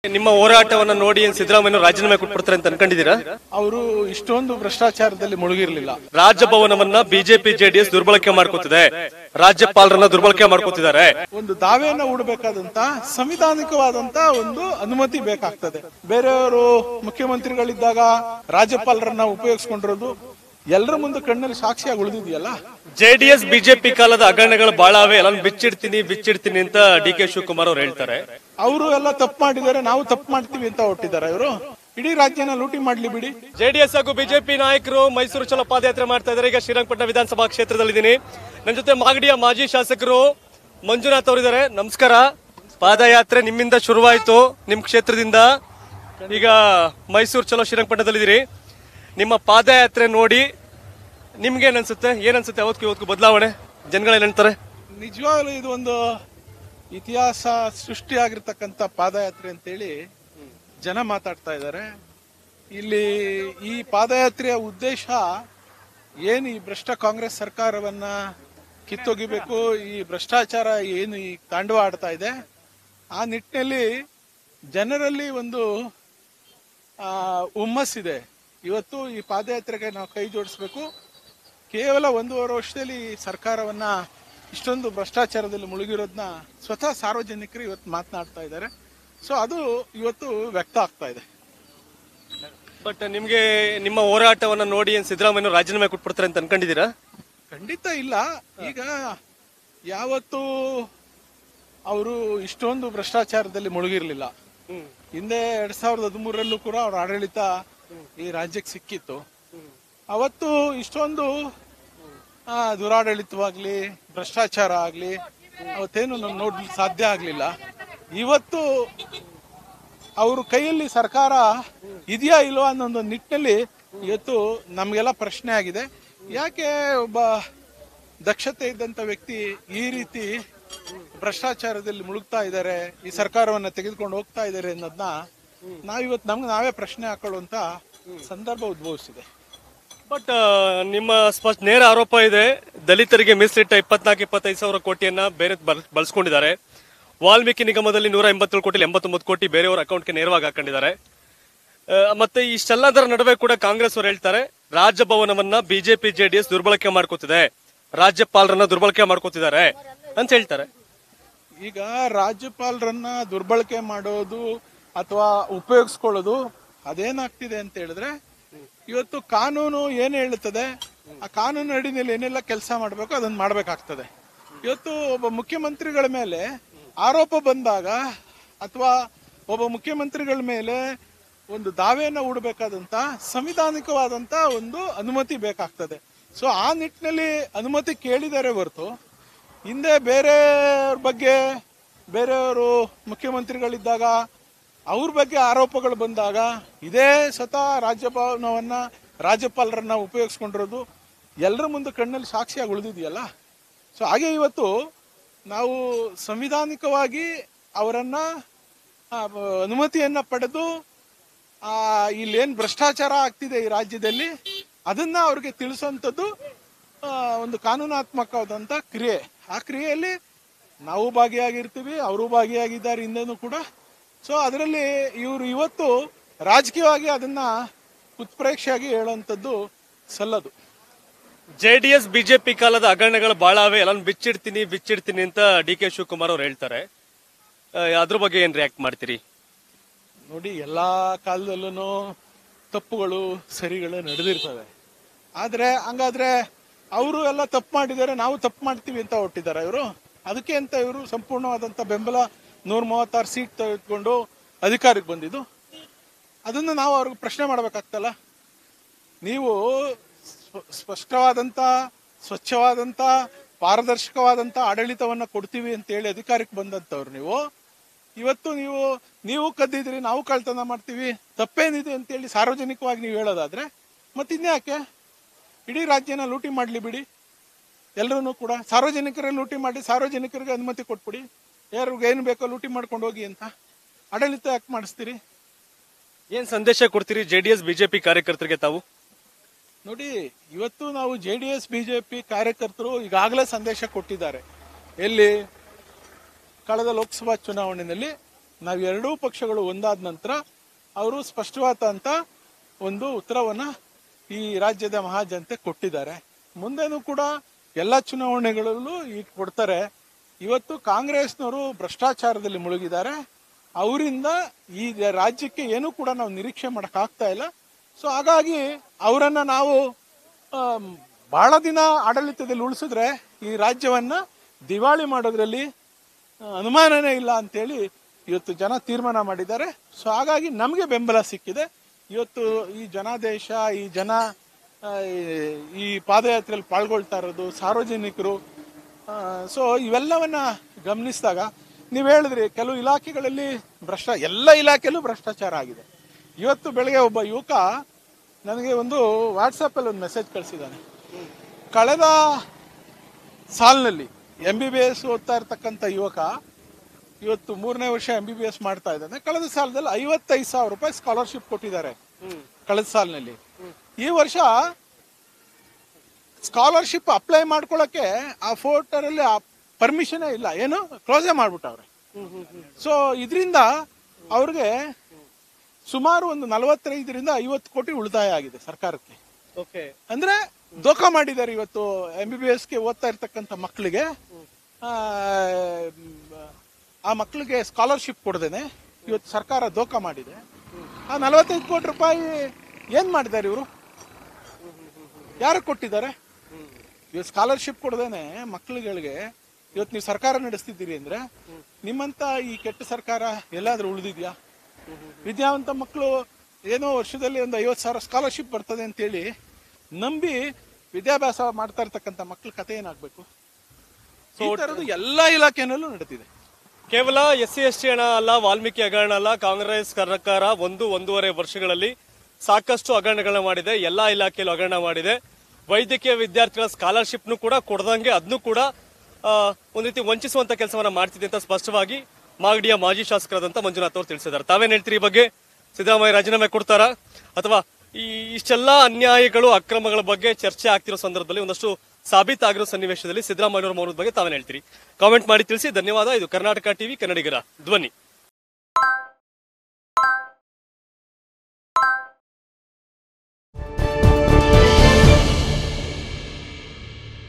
ನಿಮ್ಮ ಹೋರಾಟವನ್ನ ನೋಡಿ ಏನ್ ಸಿದ್ದರಾಮಯ್ಯ ರಾಜೀನಾಮೆ ಕೊಟ್ಬಿಡ್ತಾರೆ ಅಂತ ಅನ್ಕೊಂಡಿದ್ದೀರಾ ಅವರು ಇಷ್ಟೊಂದು ಭ್ರಷ್ಟಾಚಾರದಲ್ಲಿ ಮುಳುಗಿರ್ಲಿಲ್ಲ ರಾಜಭವನವನ್ನ ಬಿಜೆಪಿ ಜೆಡಿಎಸ್ ದುರ್ಬಳಕೆ ಮಾಡ್ಕೋತಿದೆ ರಾಜ್ಯಪಾಲರನ್ನ ದುರ್ಬಳಕೆ ಮಾಡ್ಕೋತಿದ್ದಾರೆ ಒಂದು ದಾವೆಯನ್ನ ಹೂಡಬೇಕಾದಂತ ಸಂವಿಧಾನಿಕವಾದಂತ ಒಂದು ಅನುಮತಿ ಬೇಕಾಗ್ತದೆ ಬೇರೆಯವರು ಮುಖ್ಯಮಂತ್ರಿಗಳಿದ್ದಾಗ ರಾಜ್ಯಪಾಲರನ್ನ ಉಪಯೋಗಿಸ್ಕೊಂಡಿರೋದು ಎಲ್ಲರ ಮುಂದೆ ಕಣ್ಣಲ್ಲಿ ಸಾಕ್ಷಿಯಾಗಿ ಉಳಿದಿದೆಯಲ್ಲ ಜೆಡಿಎಸ್ ಬಿಜೆಪಿ ಕಾಲದ ಹಗರಣಗಳು ಬಹಳ ಅವೆ ಎಲ್ಲ ಬಿಚ್ಚಿಡ್ತೀನಿ ಬಿಚ್ಚಿಡ್ತೀನಿ ಅಂತ ಡಿ ಕೆ ಶಿವಕುಮಾರ್ ಅವ್ರು ಹೇಳ್ತಾರೆ ಅವರು ಎಲ್ಲ ತಪ್ಪು ಮಾಡಿದ್ದಾರೆ ನಾವು ತಪ್ಪು ಮಾಡ್ತೀವಿ ಅಂತ ಹೊಟ್ಟಿದ್ದಾರೆ ಇವರು ಇಡೀ ರಾಜ್ಯನ ಲೂಟಿ ಮಾಡ್ಲಿ ಬಿಡಿ ಜೆಡಿಎಸ್ ಹಾಗೂ ಬಿಜೆಪಿ ನಾಯಕರು ಮೈಸೂರು ಚಲೋ ಪಾದಯಾತ್ರೆ ಮಾಡ್ತಾ ಇದ್ದಾರೆ ಈಗ ಶ್ರೀರಂಗಪಟ್ಟಣ ವಿಧಾನಸಭಾ ಕ್ಷೇತ್ರದಲ್ಲಿದ್ದೀನಿ ನನ್ನ ಜೊತೆ ಮಾಗಡಿಯ ಮಾಜಿ ಶಾಸಕರು ಮಂಜುನಾಥ್ ಅವರಿದ್ದಾರೆ ನಮಸ್ಕಾರ ಪಾದಯಾತ್ರೆ ನಿಮ್ಮಿಂದ ಶುರುವಾಯಿತು ನಿಮ್ ಕ್ಷೇತ್ರದಿಂದ ಈಗ ಮೈಸೂರು ಚಲೋ ಶ್ರೀರಂಗಪಟ್ಟಣದಲ್ಲಿದ್ದೀರಿ ನಿಮ್ಮ ಪಾದಯಾತ್ರೆ ನೋಡಿ ನಿಮ್ಗೆ ಏನ್ ಅನ್ಸುತ್ತೆ ಏನ್ ಅನ್ಸುತ್ತೆ ಅವತ್ತಿಗೆ ಇವತ್ತಿಗೂ ಬದಲಾವಣೆ ಜನಗಳೇನ್ ಹೇಳ್ತಾರೆ ನಿಜವಾಗ್ಲೂ ಇದು ಒಂದು ಇತಿಹಾಸ ಸೃಷ್ಟಿಯಾಗಿರ್ತಕ್ಕಂಥ ಪಾದಯಾತ್ರೆ ಅಂತೇಳಿ ಜನ ಮಾತಾಡ್ತಾ ಇದ್ದಾರೆ ಇಲ್ಲಿ ಈ ಪಾದಯಾತ್ರೆಯ ಉದ್ದೇಶ ಏನು ಈ ಭ್ರಷ್ಟ ಕಾಂಗ್ರೆಸ್ ಸರ್ಕಾರವನ್ನ ಕಿತ್ತೊಗಿಬೇಕು ಈ ಭ್ರಷ್ಟಾಚಾರ ಏನು ಈ ತಾಂಡವ ಆಡ್ತಾ ಇದೆ ಆ ನಿಟ್ಟಿನಲ್ಲಿ ಜನರಲ್ಲಿ ಒಂದು ಆ, ಹುಮ್ಮಸ್ಸಿದೆ ಇವತ್ತು ಈ ಪಾದಯಾತ್ರೆಗೆ ನಾವು ಕೈ ಜೋಡಿಸ್ಬೇಕು ಕೇವಲ ಒಂದೂವರೆ ವರ್ಷದಲ್ಲಿ ಈ ಸರ್ಕಾರವನ್ನ ಇಷ್ಟೊಂದು ಭ್ರಷ್ಟಾಚಾರದಲ್ಲಿ ಮುಳುಗಿರೋದನ್ನ ಸ್ವತಃ ಸಾರ್ವಜನಿಕರು ಇವತ್ತು ಮಾತನಾಡ್ತಾ ಇದ್ದಾರೆ ಸೊ ಅದು ಇವತ್ತು ವ್ಯಕ್ತ ಆಗ್ತಾ ಇದೆ ಬಟ್ ನಿಮ್ಗೆ ನಿಮ್ಮ ಹೋರಾಟವನ್ನ ನೋಡಿ ಏನ್ ಸಿದ್ದರಾಮಯ್ಯ ರಾಜೀನಾಮೆ ಕೊಟ್ಬಿಡ್ತಾರೆ ಅಂತ ಅನ್ಕೊಂಡಿದ್ದೀರಾ ಖಂಡಿತ ಇಲ್ಲ ಈಗ ಯಾವತ್ತು ಅವರು ಇಷ್ಟೊಂದು ಭ್ರಷ್ಟಾಚಾರದಲ್ಲಿ ಮುಳುಗಿರ್ಲಿಲ್ಲ ಹಿಂದೆ ಎರಡ್ ಸಾವಿರದ ಹದಿಮೂರರಲ್ಲೂ ಕೂಡ ಅವ್ರ ಆಡಳಿತ ಈ ರಾಜ್ಯಕ್ಕೆ ಸಿಕ್ಕಿತ್ತು ಅವತ್ತು ಇಷ್ಟೊಂದು ಆ, ದುರಾಡಳಿತವಾಗ್ಲಿ ಭ್ರಷ್ಟಾಚಾರ ಆಗ್ಲಿ ಅವತ್ತೇನು ನಾವು ನೋಡ್ಲಿಕ್ಕೆ ಸಾಧ್ಯ ಆಗ್ಲಿಲ್ಲ ಇವತ್ತು ಅವ್ರ ಕೈಯಲ್ಲಿ ಸರ್ಕಾರ ಇದೆಯಾ ಇಲ್ವಾ ಅನ್ನೋ ನಿಟ್ಟಿನಲ್ಲಿ ಇವತ್ತು ನಮಗೆಲ್ಲ ಪ್ರಶ್ನೆ ಆಗಿದೆ ಯಾಕೆ ಒಬ್ಬ ದಕ್ಷತೆ ಇದ್ದಂತ ವ್ಯಕ್ತಿ ಈ ರೀತಿ ಭ್ರಷ್ಟಾಚಾರದಲ್ಲಿ ಮುಳುಗ್ತಾ ಇದ್ದಾರೆ ಈ ಸರ್ಕಾರವನ್ನ ತೆಗೆದುಕೊಂಡು ಹೋಗ್ತಾ ಇದ್ದಾರೆ ಅನ್ನೋದನ್ನ ನಾವಿವತ್ತು ನಮ್ಗೆ ನಾವೇ ಪ್ರಶ್ನೆ ಹಾಕೊಳ್ಳುವಂತ ಸಂದರ್ಭ ಉದ್ಭವಿಸಿದೆ ಬಟ್ ನಿಮ್ಮ ಸ್ಪಷ್ಟ ನೇರ ಆರೋಪ ಇದೆ ದಲಿತರಿಗೆ ಮೀಸಲಿಟ್ಟ ಇಪ್ಪತ್ನಾಲ್ಕು ಇಪ್ಪತ್ತೈದು ಸಾವಿರ ಕೋಟಿಯನ್ನ ಬೇರೆ ಬಲ್- ಬಳಸ್ಕೊಂಡಿದ್ದಾರೆ ವಾಲ್ಮೀಕಿ ನಿಗಮದಲ್ಲಿ ನೂರ ಎಂಬತ್ತೇಳು ಕೋಟಿ ಎಂಬತ್ತೊಂಬತ್ತು ಕೋಟಿ ಬೇರೆಯವರ ಅಕೌಂಟ್ಗೆ ನೇರವಾಗಿ ಹಾಕೊಂಡಿದ್ದಾರೆ ಆ, ಮತ್ತೆ ಇಷ್ಟೆಲ್ಲದರ ನಡುವೆ ಕೂಡ ಕಾಂಗ್ರೆಸ್ ಅವರು ಹೇಳ್ತಾರೆ ರಾಜಭವನವನ್ನ ಬಿಜೆಪಿ ಜೆಡಿಎಸ್ ದುರ್ಬಳಕೆ ಮಾಡ್ಕೋತಿದೆ ರಾಜ್ಯಪಾಲರನ್ನ ದುರ್ಬಳಕೆ ಮಾಡ್ಕೋತಿದ್ದಾರೆ ಅಂತ ಹೇಳ್ತಾರೆ ಈಗ ರಾಜ್ಯಪಾಲರನ್ನ ದುರ್ಬಳಕೆ ಮಾಡೋದು ಅಥವಾ ಉಪಯೋಗಿಸ್ಕೊಳ್ಳೋದು ಅದೇನಾಗ್ತಿದೆ ಅಂತ ಹೇಳಿದ್ರೆ ಇವತ್ತು ಕಾನೂನು ಏನ್ ಹೇಳುತ್ತದೆ ಆ ಕಾನೂನು ಅಡಿನಲ್ಲಿ ಏನೆಲ್ಲ ಕೆಲಸ ಮಾಡಬೇಕು ಅದನ್ನ ಮಾಡ್ಬೇಕಾಗ್ತದೆ ಇವತ್ತು ಒಬ್ಬ ಮುಖ್ಯಮಂತ್ರಿಗಳ ಮೇಲೆ ಆರೋಪ ಬಂದಾಗ ಅಥವಾ ಒಬ್ಬ ಮುಖ್ಯಮಂತ್ರಿಗಳ ಮೇಲೆ ಒಂದು ದಾವೆಯನ್ನ ಹೂಡಬೇಕಾದಂತ ಸಂವಿಧಾನಿಕವಾದಂತ ಒಂದು ಅನುಮತಿ ಬೇಕಾಗ್ತದೆ ಸೊ ಆ ನಿಟ್ಟಿನಲ್ಲಿ ಅನುಮತಿ ಕೇಳಿದರೆ ಹೊರತು ಹಿಂದೆ ಬೇರೆಯವ್ರ ಬಗ್ಗೆ ಬೇರೆಯವರು ಮುಖ್ಯಮಂತ್ರಿಗಳಿದ್ದಾಗ ಅವ್ರ ಬಗ್ಗೆ ಆರೋಪಗಳು ಬಂದಾಗ ಇದೇ ಸ್ವತಃ ರಾಜ್ಯಭವನವನ್ನ ರಾಜ್ಯಪಾಲರನ್ನ ಉಪಯೋಗಿಸ್ಕೊಂಡಿರೋದು ಎಲ್ಲರ ಮುಂದೆ ಕಣ್ಣಲ್ಲಿ ಸಾಕ್ಷಿಯಾಗಿ ಉಳಿದಿದೆಯಲ್ಲ ಸೊ ಹಾಗೆ ಇವತ್ತು ನಾವು ಸಂವಿಧಾನಿಕವಾಗಿ ಅವರನ್ನ ಆ, ಬ- ಅನುಮತಿಯನ್ನ ಪಡೆದು ಆ, ಇಲ್ಲೇನ್ ಭ್ರಷ್ಟಾಚಾರ ಆಗ್ತಿದೆ ಈ ರಾಜ್ಯದಲ್ಲಿ ಅದನ್ನ ಅವ್ರಿಗೆ ತಿಳಿಸುವಂಥದ್ದು ಆ, ಒಂದು ಕಾನೂನಾತ್ಮಕವಾದಂತ ಕ್ರಿಯೆ ಆ ಕ್ರಿಯೆಯಲ್ಲಿ ನಾವು ಭಾಗಿಯಾಗಿರ್ತೀವಿ ಅವರು ಭಾಗಿಯಾಗಿದ್ದಾರೆ ಹಿಂದೆನೂ ಕೂಡ ಸೊ ಅದರಲ್ಲಿ ಇವರು ಇವತ್ತು ರಾಜಕೀಯವಾಗಿ ಅದನ್ನ ಉತ್ಪ್ರೇಕ್ಷೆಯಾಗಿ ಹೇಳುವಂಥದ್ದು ಸಲ್ಲದು ಜೆಡಿಎಸ್ ಬಿಜೆಪಿ ಕಾಲದ ಹಗರಣಗಳು ಬಹಳ ಅವೆ ಎಲ್ಲ ಬಿಚ್ಚಿಡ್ತೀನಿ ಬಿಚ್ಚಿಡ್ತೀನಿ ಅಂತ ಡಿ ಕೆ ಶಿವಕುಮಾರ್ ಅವ್ರು ಹೇಳ್ತಾರೆ ಆ, ಅದ್ರ ಬಗ್ಗೆ ಏನ್ ರಿಯಾಕ್ಟ್ ಮಾಡ್ತೀರಿ ನೋಡಿ ಎಲ್ಲಾ ಕಾಲದಲ್ಲೂ ತಪ್ಪುಗಳು ಸರಿಗಳು ನಡೆದಿರ್ತವೆ ಆದ್ರೆ ಹಂಗಾದ್ರೆ ಅವರು ಎಲ್ಲ ತಪ್ಪು ಮಾಡಿದ್ದಾರೆ ನಾವು ತಪ್ಪು ಮಾಡ್ತೀವಿ ಅಂತ ಹೊಟ್ಟಿದ್ದಾರೆ ಇವರು ಅದಕ್ಕೆ ಅಂತ ಇವರು ಸಂಪೂರ್ಣವಾದಂತ ಬೆಂಬಲ ನೂರ ಮೂವತ್ತಾರು ಸೀಟ್ ತೆಗೆದುಕೊಂಡು ಅಧಿಕಾರಕ್ಕೆ ಬಂದಿದ್ದು ಅದನ್ನು ನಾವು ಅವ್ರಿಗೆ ಪ್ರಶ್ನೆ ಮಾಡ್ಬೇಕಾಗ್ತಲ್ಲ ನೀವು ಸ್ಪ- ಸ್ಪಷ್ಟವಾದಂತ ಸ್ವಚ್ಛವಾದಂತ ಪಾರದರ್ಶಕವಾದಂತ ಆಡಳಿತವನ್ನ ಕೊಡ್ತೀವಿ ಅಂತ ಹೇಳಿ ಅಧಿಕಾರಕ್ಕೆ ಬಂದಂತವ್ರು ನೀವು ಇವತ್ತು ನೀವು ನೀವು ಕದ್ದಿದ್ರಿ ನಾವು ಕಳ್ತನ ಮಾಡ್ತೀವಿ ತಪ್ಪೇನಿದೆ ಅಂತೇಳಿ ಸಾರ್ವಜನಿಕವಾಗಿ ನೀವು ಹೇಳೋದಾದ್ರೆ ಮತ್ತೆ ಇನ್ಯಾಕೆ ಇಡೀ ರಾಜ್ಯನ ಲೂಟಿ ಮಾಡ್ಲಿ ಬಿಡಿ ಎಲ್ಲರೂ ಕೂಡ ಸಾರ್ವಜನಿಕರೇ ಲೂಟಿ ಮಾಡಿ ಸಾರ್ವಜನಿಕರಿಗೆ ಅನುಮತಿ ಕೊಟ್ಬಿಡಿ ಯಾರಿಗೆ ಏನು ಬೇಕೋ ಲೂಟಿ ಮಾಡ್ಕೊಂಡು ಹೋಗಿ ಅಂತ ಆಡಳಿತ ಯಾಕೆ ಮಾಡಿಸ್ತೀರಿ ಏನ್ ಸಂದೇಶ ಕೊಡ್ತೀರಿ ಜೆಡಿಎಸ್ ಬಿಜೆಪಿ ಕಾರ್ಯಕರ್ತರಿಗೆ ತಾವು ನೋಡಿ ಇವತ್ತು ನಾವು ಜೆ ಡಿ ಎಸ್ ಬಿಜೆಪಿ ಕಾರ್ಯಕರ್ತರು ಈಗಾಗಲೇ ಸಂದೇಶ ಕೊಟ್ಟಿದ್ದಾರೆ ಎಲ್ಲಿ ಕಳೆದ ಲೋಕಸಭಾ ಚುನಾವಣೆಯಲ್ಲಿ ನಾವು ಎರಡೂ ಪಕ್ಷಗಳು ಒಂದಾದ ನಂತರ ಅವರು ಸ್ಪಷ್ಟವಾದ ಅಂತ ಒಂದು ಉತ್ತರವನ್ನ ಈ ರಾಜ್ಯದ ಮಹಾಜನತೆ ಕೊಟ್ಟಿದ್ದಾರೆ ಮುಂದೆನೂ ಕೂಡ ಎಲ್ಲ ಚುನಾವಣೆಗಳಲ್ಲೂ ಈಗ ಕೊಡ್ತಾರೆ ಇವತ್ತು ಕಾಂಗ್ರೆಸ್ನವರು ಭ್ರಷ್ಟಾಚಾರದಲ್ಲಿ ಮುಳುಗಿದ್ದಾರೆ ಅವರಿಂದ ಈ ರಾಜ್ಯಕ್ಕೆ ಏನೂ ಕೂಡ ನಾವು ನಿರೀಕ್ಷೆ ಮಾಡಕ್ ಆಗ್ತಾ ಇಲ್ಲ ಸೊ ಹಾಗಾಗಿ ಅವರನ್ನ ನಾವು ಆಮ್, ಬಹಳ ದಿನ ಆಡಳಿತದಲ್ಲಿ ಉಳಿಸಿದ್ರೆ ಈ ರಾಜ್ಯವನ್ನ ದಿವಾಳಿ ಮಾಡೋದ್ರಲ್ಲಿ ಆ, ಅನುಮಾನನೇ ಇಲ್ಲ ಅಂತೇಳಿ ಇವತ್ತು ಜನ ತೀರ್ಮಾನ ಮಾಡಿದ್ದಾರೆ ಸೊ ಹಾಗಾಗಿ ನಮಗೆ ಬೆಂಬಲ ಸಿಕ್ಕಿದೆ ಇವತ್ತು ಈ ಜನಾದೇಶ ಈ ಜನ ಆ, ಈ- ಈ ಪಾದಯಾತ್ರೆಯಲ್ಲಿ ಪಾಲ್ಗೊಳ್ತಾ ಇರೋದು ಸಾರ್ವಜನಿಕರು ಸೊ ಇವೆಲ್ಲವನ್ನ ಗಮನಿಸಿದಾಗ ನೀವು ಹೇಳಿದ್ರಿ ಕೆಲವು ಇಲಾಖೆಗಳಲ್ಲಿ ಭ್ರಷ್ಟ ಎಲ್ಲ ಇಲಾಖೆಯಲ್ಲೂ ಭ್ರಷ್ಟಾಚಾರ ಆಗಿದೆ ಇವತ್ತು ಬೆಳಗ್ಗೆ ಒಬ್ಬ ಯುವಕ ನನಗೆ ಒಂದು ವಾಟ್ಸಪ್ ಅಲ್ಲಿ ಒಂದು ಮೆಸೇಜ್ ಕಳಿಸಿದ್ದಾನೆ ಕಳೆದ ಸಾಲಿನಲ್ಲಿ ಎಂ ಬಿ ಬಿ ಎಸ್ ಓದ್ತಾ ಇರ್ತಕ್ಕಂಥ ಯುವಕ ಇವತ್ತು ಮೂರನೇ ವರ್ಷ ಎಂ ಬಿ ಬಿ ಎಸ್ ಮಾಡ್ತಾ ಇದ್ದಾನೆ ಕಳೆದ ಸಾಲದಲ್ಲಿ ಐವತ್ತೈದು ಸಾವಿರ ರೂಪಾಯಿ ಸ್ಕಾಲರ್ಶಿಪ್ ಕೊಟ್ಟಿದ್ದಾರೆ ಕಳೆದ ಸಾಲಿನಲ್ಲಿ ಈ ವರ್ಷ ಸ್ಕಾಲರ್ಶಿಪ್ ಅಪ್ಲೈ ಮಾಡ್ಕೊಳಕ್ಕೆ ಆ ಫೋಟೋರಲ್ಲಿ ಆ ಪರ್ಮಿಷನೇ ಇಲ್ಲ ಏನು ಕ್ಲೋಸೇ ಮಾಡ್ಬಿಟ್ಟವ್ರೆ ಸೊ ಇದರಿಂದ ಅವ್ರಿಗೆ ಸುಮಾರು ಒಂದು ನಲವತ್ತೈದರಿಂದ ಐವತ್ತು ಕೋಟಿ ಉಳಿತಾಯ ಆಗಿದೆ ಸರ್ಕಾರಕ್ಕೆ ಓಕೆ ಅಂದ್ರೆ ದೋಖ ಮಾಡಿದ್ದಾರೆ ಇವತ್ತು ಎಂ ಬಿ ಬಿ ಎಸ್ಗೆ ಓದ್ತಾ ಇರ್ತಕ್ಕಂಥ ಮಕ್ಕಳಿಗೆ ಆ, ಆ ಮಕ್ಕಳಿಗೆ ಸ್ಕಾಲರ್ಶಿಪ್ ಕೊಡದೇನೆ ಇವತ್ತು ಸರ್ಕಾರ ದೋಖ ಮಾಡಿದೆ ಆ ನಲವತ್ತೈದು ಕೋಟಿ ರೂಪಾಯಿ ಏನ್ ಮಾಡಿದ್ದಾರೆ ಇವರು ಯಾರು ಕೊಟ್ಟಿದ್ದಾರೆ ಇವತ್ತು ಸ್ಕಾಲರ್ಶಿಪ್ ಕೊಡದೇನೆ ಮಕ್ಕಳುಗಳಿಗೆ ಇವತ್ತು ನೀವು ಸರ್ಕಾರ ನಡೆಸ್ತಿದ್ದೀರಿ ಅಂದ್ರೆ ನಿಮ್ಮಂತ ಈ ಕೆಟ್ಟ ಸರ್ಕಾರ ಎಲ್ಲಾದ್ರೂ ಉಳಿದಿದ್ಯಾ ವಿದ್ಯಾವಂತ ಮಕ್ಕಳು ಏನೋ ವರ್ಷದಲ್ಲಿ ಒಂದು ಐವತ್ತು ಸಾವಿರ ಸ್ಕಾಲರ್ಶಿಪ್ ಬರ್ತದೆ ಅಂತೇಳಿ ನಂಬಿ ವಿದ್ಯಾಭ್ಯಾಸ ಮಾಡ್ತಾ ಇರ್ತಕ್ಕಂಥ ಮಕ್ಕಳ ಕತೆ ಏನಾಗ್ಬೇಕು ಈ ತರದ್ದು ಎಲ್ಲಾ ಇಲಾಖೆನಲ್ಲೂ ನಡೀತಿದೆ ಕೇವಲ ಎಸ್ ಸಿ ಎಸ್ ಟಿ ಹಣ ಅಲ್ಲ ವಾಲ್ಮೀಕಿ ಹಗರಣ ಅಲ್ಲ ಕಾಂಗ್ರೆಸ್ ಸರ್ಕಾರ ಒಂದು ಒಂದೂವರೆ ವರ್ಷಗಳಲ್ಲಿ ಸಾಕಷ್ಟು ಹಗರಣಗಳನ್ನ ಮಾಡಿದೆ ಎಲ್ಲಾ ಇಲಾಖೆಯಲ್ಲೂ ಹಗರಣ ಮಾಡಿದೆ ವೈದ್ಯಕೀಯ ವಿದ್ಯಾರ್ಥಿಗಳ ಸ್ಕಾಲರ್ಶಿಪ್ನು ಕೂಡ ಕೊಡದಂಗೆ ಅದನ್ನು ಕೂಡ ಆ, ಒಂದ್ ರೀತಿ ವಂಚಿಸುವಂತ ಕೆಲಸವನ್ನ ಮಾಡ್ತಿದೆ ಅಂತ ಸ್ಪಷ್ಟವಾಗಿ ಮಾಗಡಿಯ ಮಾಜಿ ಶಾಸಕರಾದಂತ ಮಂಜುನಾಥ್ ಅವರು ತಿಳಿಸಿದ್ದಾರೆ ತಾವೇನ್ ಹೇಳ್ತೀರಿ ಈ ಬಗ್ಗೆ ಸಿದ್ದರಾಮಯ್ಯ ರಾಜೀನಾಮೆ ಕೊಡ್ತಾರಾ ಅಥವಾ ಈ ಇಷ್ಟೆಲ್ಲ ಅನ್ಯಾಯಗಳು ಅಕ್ರಮಗಳ ಬಗ್ಗೆ ಚರ್ಚೆ ಆಗ್ತಿರೋ ಸಂದರ್ಭದಲ್ಲಿ ಒಂದಷ್ಟು ಸಾಬೀತಾಗಿರೋ ಸನ್ನಿವೇಶದಲ್ಲಿ ಸಿದ್ದರಾಮಯ್ಯ ಅವರ ಮೌನದ ಬಗ್ಗೆ ತಾವೇನ್ ಹೇಳ್ತೀರಿ ಕಾಮೆಂಟ್ ಮಾಡಿ ತಿಳಿಸಿ ಧನ್ಯವಾದ ಇದು ಕರ್ನಾಟಕ ಟಿವಿ ಕನ್ನಡಿಗರ ಧ್ವನಿ